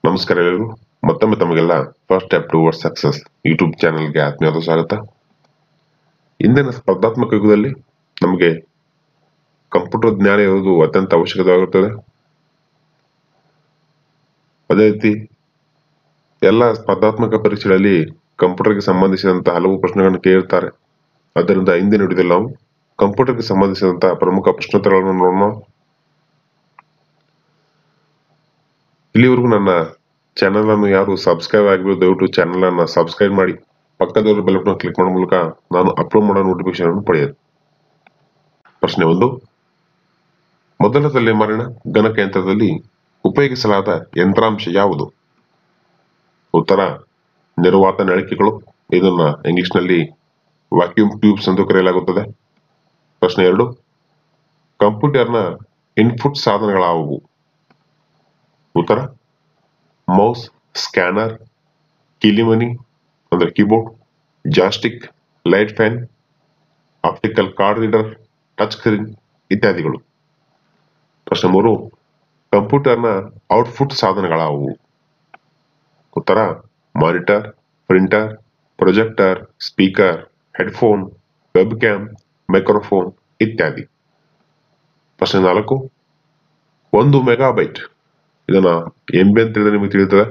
ನಮಸ್ಕಾರ ಎಲ್ಲರಿಗೂ ಮತ್ತೊಮ್ಮೆ ತಮಗೆಲ್ಲ first step toward success YouTube ಚಾನೆಲ್ಗೆ ಆತ್ಮೀಯವಾದ ಸ್ವಾಗತ ಇಂದಿನ ಸ್ಪರ್ಧಾತ್ಮಕ ಯುಗದಲ್ಲಿ ನಮಗೆ ಕಂಪ್ಯೂಟರ್ ಜ್ಞಾನ ಇರುವುದು ಅತ್ಯಂತ ಅವಶ್ಯಕವಾಗಿರುತ್ತದೆ ಅದೇ ರೀತಿ ಎಲ್ಲ ಸ್ಪರ್ಧಾತ್ಮಕ ಪರೀಕ್ಷೆಗಳಲ್ಲಿ ಕಂಪ್ಯೂಟರ್ಗೆ ಸಂಬಂಧಿಸಿದಂತಹ ಹಲವು ಪ್ರಶ್ನೆಗಳನ್ನು ಕೇಳಿರ್ತಾರೆ ಆದ್ದರಿಂದ ಇಂದಿನ ವಿಡಿಯೋದಲ್ಲಿ ನಾವು ಕಂಪ್ಯೂಟರ್ಗೆ ಸಂಬಂಧಿಸಿದಂತಹ ಪ್ರಮುಖ ಪ್ರಶ್ನೋತ್ತರಗಳನ್ನು ನೋಡೋಣ ಇಲ್ಲಿವರೆಗೂ ನನ್ನ ಚಾನೆಲ್ ಅನ್ನು ಯಾರು ಸಬ್ಸ್ಕ್ರೈಬ್ ಆಗಿರೋ ದಯವಿಟ್ಟು ಚಾನೆಲ್ ಅನ್ನ ಸಬ್ಸ್ಕ್ರೈಬ್ ಮಾಡಿ ಪಕ್ಕದಲ್ಲಿರೋ ಬೆಲ್ ಬಟನ್ ಕ್ಲಿಕ್ ಮಾಡೋ ಮೂಲಕ ನಾನು ಅಪ್ಲೋಡ್ ಮಾಡೋ ನೋಟಿಫಿಕೇಶನ್ ಅನ್ನು ಪಡೆಯಿರಿ ಪ್ರಶ್ನೆ ಒಂದು ಮೊದಲ ತಲೆಮಾರಿನ ಗಣಕಯಂತ್ರದಲ್ಲಿ ಉಪಯೋಗಿಸಲಾದ ಯಂತ್ರಾಂಶ ಯಾವುದು ಉತ್ತರ ನಿರ್ವಾತ ನಳಿಕೆಗಳು ಇದನ್ನ ಇಂಗ್ಲಿಷ್ನಲ್ಲಿ ವ್ಯಾಕ್ಯೂಮ್ ಟ್ಯೂಬ್ಸ್ ಎಂದು ಕರೆಯಲಾಗುತ್ತದೆ ಪ್ರಶ್ನೆ ಎರಡು ಕಂಪ್ಯೂಟರ್ನ ಇನ್ಪುಟ್ ಸಾಧನಗಳಾವುವು ಉತ್ತರ ಮೌಸ್ ಸ್ಕ್ಯಾನರ್ ಕಿಲಿಮನಿ ಅಂದ್ರೆ keyboard joystick light fan optical card reader touch screen ಇತ್ಯಾದಿಗಳು ಪ್ರಶ್ನೆ ಮೂರು ಕಂಪ್ಯೂಟರ್ನ ಔಟ್ಪುಟ್ ಸಾಧನಗಳಾವುವು ಉತ್ತರ monitor printer projector speaker headphone webcam microphone ಇತ್ಯಾದಿ ಪ್ರಶ್ನೆ ನಾಲ್ಕು ಒಂದು ಮೆಗಾಬೈಟ್ ಇದನ್ನ ಎಂಬಿ ಅಂತ ಹೇಳಿದ್ರೆ ನಿಮಗೆ ತಿಳಿಯುತ್ತದೆ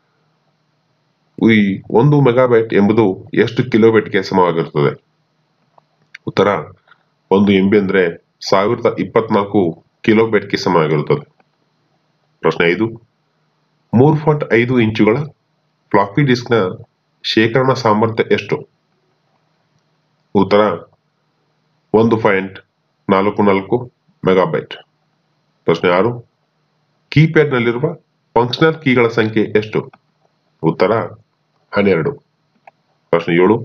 ಈ ಒಂದು ಮೆಗಾಬೈಟ್ ಎಂಬುದು ಎಷ್ಟು ಕಿಲೋಬೈಟ್ಗೆ ಸಮವಾಗಿರುತ್ತದೆ ಉತ್ತರ ಒಂದು ಎಂಬಿ ಅಂದ್ರೆ ಸಾವಿರದ ಇಪ್ಪತ್ನಾಲ್ಕು ಕಿಲೋಬೈಟ್ಗೆ ಸಮವಾಗಿರುತ್ತದೆ ಪ್ರಶ್ನೆ ಐದು ಮೂರು ಪಾಯಿಂಟ್ ಐದು ಇಂಚುಗಳ ಫ್ಲಾಪಿ ಡಿಸ್ಕ್ನ ಶೇಖರಣಾ ಸಾಮರ್ಥ್ಯ ಎಷ್ಟು ಉತ್ತರ ಒಂದು ಪಾಯಿಂಟ್ ನಾಲ್ಕು ನಾಲ್ಕು ಮೆಗಾಬೈಟ್ ಪ್ರಶ್ನೆ ಆರು ಕೀಪ್ಯಾಡ್ ನಲ್ಲಿರುವ ಫಂಕ್ಷನಲ್ ಕೀಗಳ ಸಂಖ್ಯೆ ಎಷ್ಟು ಉತ್ತರ ಹನ್ನೆರಡು ಪ್ರಶ್ನೆ ಏಳು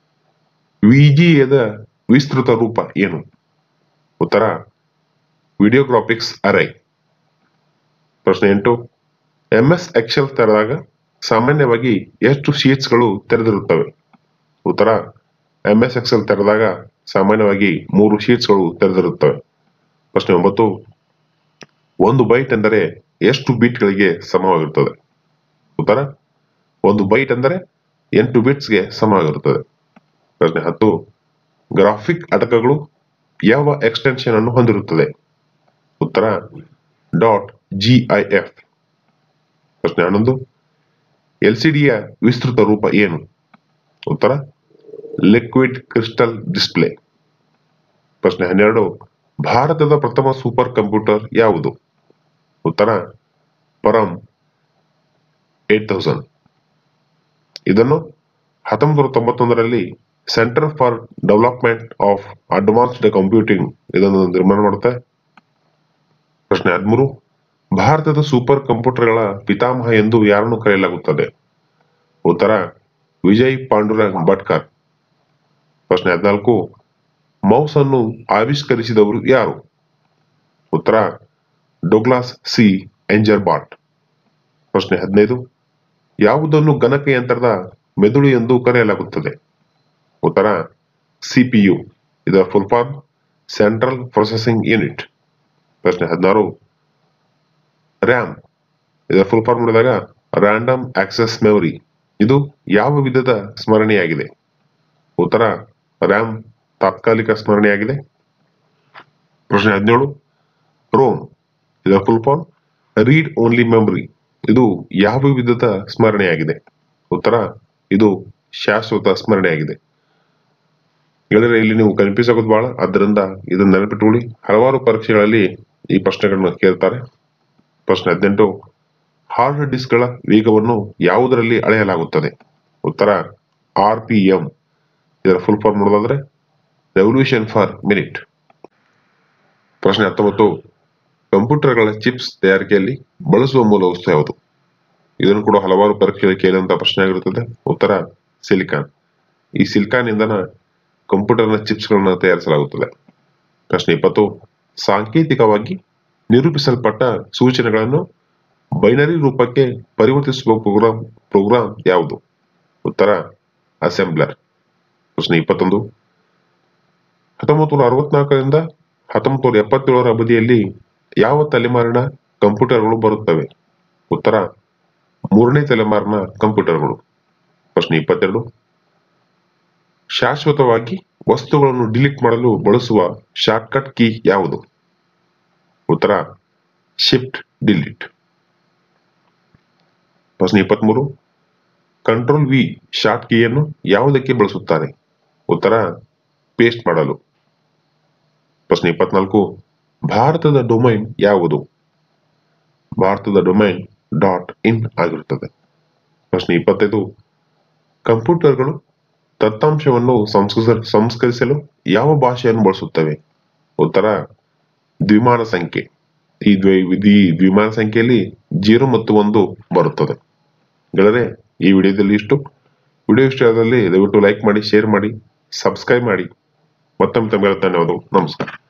ವಿಜಿಎದ ವಿಸ್ತೃತ ರೂಪ ಏನು ಉತ್ತರ ವಿಡಿಯೋಗ್ರಾಫಿಕ್ಸ್ ಅರೈ ಪ್ರಶ್ನೆ ಎಂಟು ಎಂಎಸ್ ಎಕ್ಸೆಲ್ ತೆರೆದಾಗ ಸಾಮಾನ್ಯವಾಗಿ ಎಷ್ಟು ಶೀಟ್ಸ್ಗಳು ತೆರೆದಿರುತ್ತವೆ ಉತ್ತರ ಎಂಎಸ್ ಎಕ್ಸೆಲ್ ತೆರೆದಾಗ ಸಾಮಾನ್ಯವಾಗಿ ಮೂರು ಶೀಟ್ಸ್ಗಳು ತೆರೆದಿರುತ್ತವೆ ಪ್ರಶ್ನೆ ಒಂಬತ್ತು ಒಂದು ಬೈಟ್ ಎಂದರೆ ಎಷ್ಟು ಬೀಟ್ಗಳಿಗೆ ಸಮವಾಗಿರುತ್ತದೆ ಉತ್ತರ ಒಂದು ಬೈಟ್ ಎಂದರೆ ಎಂಟು ಬಿಟ್ಸ್ಗೆ ಸಮವಾಗಿರುತ್ತದೆ ಪ್ರಶ್ನೆ ಹತ್ತು ಗ್ರಾಫಿಕ್ ಘಟಕಗಳು ಯಾವ ಎಕ್ಸ್ಟೆನ್ಷನ್ ಅನ್ನು ಹೊಂದಿರುತ್ತದೆ ಉತ್ತರ ಡಾಟ್ ಜಿಐಎಫ್ ಪ್ರಶ್ನೆ ಹನ್ನೊಂದು ಎಲ್ಸಿಡಿಯ ವಿಸ್ತೃತ ರೂಪ ಏನು ಉತ್ತರ ಲಿಕ್ವಿಡ್ ಕ್ರಿಸ್ಟಲ್ ಡಿಸ್ಪ್ಲೇ ಪ್ರಶ್ನೆ ಹನ್ನೆರಡು ಭಾರತದ ಪ್ರಥಮ ಸೂಪರ್ ಕಂಪ್ಯೂಟರ್ ಯಾವುದು ಉತ್ತರ ಪರಂ ಏಟ್ ತೌಸಂಡ್ ಇದನ್ನು ಹತ್ತೊಂಬತ್ತು ನೂರ ತೊಂಬತ್ತೊಂದರಲ್ಲಿ centre for development of advanced computing ಇದನ್ನು ನಿರ್ಮಾಣ ಮಾಡುತ್ತೆ ಪ್ರಶ್ನೆ ಹದಿಮೂರು ಭಾರತದ ಸೂಪರ್ ಕಂಪ್ಯೂಟರ್ಗಳ ಪಿತಾಮಹ ಎಂದು ಯಾರನ್ನು ಕರೆಯಲಾಗುತ್ತದೆ ಉತ್ತರ ವಿಜಯ್ ಪಾಂಡುರಂಗ್ ಭಟ್ಕರ್ ಪ್ರಶ್ನೆ ಹದಿನಾಲ್ಕು ಮೌಸ್ ಅನ್ನು ಆವಿಷ್ಕರಿಸಿದವರು ಯಾರು ಉತ್ತರ ಡೊಗ್ಲಾಸ್ ಸಿ ಎಂಜರ್ಬಾಟ್ ಪ್ರಶ್ನೆ ಹದಿನೈದು ಯಾವುದನ್ನು ಗಣಕಯಂತ್ರದ ಮೆದುಳು ಎಂದು ಕರೆಯಲಾಗುತ್ತದೆ ಉತ್ತರ ಸಿಪಿಯು ಇದರ full form central processing unit ಪ್ರಶ್ನೆ ಹದಿನಾರು ರ್ಯಾಮ್ ಇದರ ಫುಲ್ ಫಾರ್ಮ್ ನೋಡಿದಾಗ ರ್ಯಾಂಡಮ್ ಆಕ್ಸೆಸ್ ಮೆಮೊರಿ ಇದು ಯಾವ ವಿಧದ ಸ್ಮರಣೆಯಾಗಿದೆ ಉತ್ತರ ರ್ಯಾಮ್ ತಾತ್ಕಾಲಿಕ ಸ್ಮರಣೆಯಾಗಿದೆ ಪ್ರಶ್ನೆ ಹದಿನೇಳು ರೋಮ್ ಇದರ full form read only memory ಇದು ಯಾವ ವಿಧದ ಸ್ಮರಣೆಯಾಗಿದೆ ಉತ್ತರ ಇದು ಶಾಶ್ವತ ಸ್ಮರಣೆಯಾಗಿದೆ ಗೆಳೆಯರೆ ಇಲ್ಲಿ ನೀವು ಕನ್ಫ್ಯೂಸ್ ಆಗೋದು ಬಹಳ ಆದ್ದರಿಂದ ಇದನ್ನ ನೆನಪಿಟ್ಟುಕೊಳ್ಳಿ ಹಲವಾರು ಪರೀಕ್ಷೆಗಳಲ್ಲಿ ಈ ಪ್ರಶ್ನೆಗಳನ್ನ ಕೇಳ್ತಾರೆ ಪ್ರಶ್ನೆ ಹದಿನೆಂಟು ಹಾರ್ಡ್ ಡಿಸ್ಕ್ಗಳ ವೇಗವನ್ನು ಯಾವುದರಲ್ಲಿ ಅಳೆಯಲಾಗುತ್ತದೆ ಉತ್ತರ ಆರ್ ಪಿ ಎಂ ಇದರ ಫುಲ್ ಫಾರ್ಮ್ ನೋಡೋದಾದ್ರೆ ರೆವಲ್ಯೂಷನ್ ಫಾರ್ ಮಿನಿಟ್ ಪ್ರಶ್ನೆ ಹತ್ತೊಂಬತ್ತು ಕಂಪ್ಯೂಟರ್ಗಳ ಚಿಪ್ಸ್ ತಯಾರಿಕೆಯಲ್ಲಿ ಬಳಸುವ ಮೂಲ ವಸ್ತು ಯಾವುದು ಇದನ್ನು ಕೂಡ ಹಲವಾರು ಪರೀಕ್ಷೆಯಲ್ಲಿ ಕೇಳಿದಂತಹ ಪ್ರಶ್ನೆ ಆಗಿರುತ್ತದೆ ಉತ್ತರ ಸಿಲಿಕಾನ್ ಈ ಸಿಲಿಕಾನ್ ಇಂದನ ಕಂಪ್ಯೂಟರ್ನ ಚಿಪ್ಸ್ಗಳನ್ನ ತಯಾರಿಸಲಾಗುತ್ತದೆ ಪ್ರಶ್ನೆ ಇಪ್ಪತ್ತು ಸಾಂಕೇತಿಕವಾಗಿ ನಿರೂಪಿಸಲ್ಪಟ್ಟ ಸೂಚನೆಗಳನ್ನು ಬೈನರಿ ರೂಪಕ್ಕೆ ಪರಿವರ್ತಿಸುವ ಪ್ರೋಗ್ರಾಂ ಪ್ರೋಗ್ರಾಂ ಯಾವುದು ಉತ್ತರ ಅಸೆಂಬ್ಲರ್ ಪ್ರಶ್ನೆ ಇಪ್ಪತ್ತೊಂದು ಹತ್ತೊಂಬತ್ತು ನೂರ ಅರವತ್ನಾಲ್ಕರಿಂದ ಹತ್ತೊಂಬತ್ತು ನೂರ ಎಪ್ಪತ್ತೇಳರ ಅವಧಿಯಲ್ಲಿ ಯಾವ ತಲೆಮಾರಿನ ಕಂಪ್ಯೂಟರ್ಗಳು ಬರುತ್ತವೆ ಉತ್ತರ ಮೂರನೇ ತಲೆಮಾರಿನ ಕಂಪ್ಯೂಟರ್ಗಳು ಪ್ರಶ್ನೆ ಇಪ್ಪತ್ತೆರಡು ಶಾಶ್ವತವಾಗಿ ವಸ್ತುಗಳನ್ನು ಡಿಲೀಟ್ ಮಾಡಲು ಬಳಸುವ ಶಾರ್ಟ್ಕಟ್ ಕೀ ಯಾವುದು ಉತ್ತರ ಶಿಫ್ಟ್ ಡಿಲೀಟ್ ಪ್ರಶ್ನೆ ಇಪ್ಪತ್ಮೂರು ಕಂಟ್ರೋಲ್ ವಿ ಶಾರ್ಟ್ ಕೀಯನ್ನು ಯಾವುದಕ್ಕೆ ಬಳಸುತ್ತಾರೆ ಉತ್ತರ ಪೇಸ್ಟ್ ಮಾಡಲು ಪ್ರಶ್ನೆ ಇಪ್ಪತ್ನಾಲ್ಕು ಭಾರತದ ಡೊಮೈನ್ ಯಾವುದು ಭಾರತದ ಡೊಮೈನ್ ಡಾಟ್ ಇನ್ ಆಗಿರುತ್ತದೆ ಪ್ರಶ್ನೆ ಇಪ್ಪತ್ತೈದು ಕಂಪ್ಯೂಟರ್ಗಳು ದತ್ತಾಂಶವನ್ನು ಸಂಸ್ಕೃತ ಸಂಸ್ಕರಿಸಲು ಯಾವ ಭಾಷೆಯನ್ನು ಬಳಸುತ್ತವೆ ಉತ್ತರ ದ್ವಿಮಾನ ಸಂಖ್ಯೆ ಈ ದ್ವೈ ಈ ದ್ವಿಮಾನ ಸಂಖ್ಯೆಯಲ್ಲಿ ಜೀರೋ ಮತ್ತು ಒಂದು ಬರುತ್ತದೆ ಗೆಳೆಯರೆ ಈ ವಿಡಿಯೋದಲ್ಲಿ ಇಷ್ಟು ವಿಡಿಯೋ ಇಷ್ಟ ಆದಲ್ಲಿ ದಯವಿಟ್ಟು ಲೈಕ್ ಮಾಡಿ ಶೇರ್ ಮಾಡಿ ಸಬ್ಸ್ಕ್ರೈಬ್ ಮಾಡಿ ಮತ್ತೊಮ್ಮೆ ತಮಗೆ ಧನ್ಯವಾದಗಳು ನಮಸ್ಕಾರ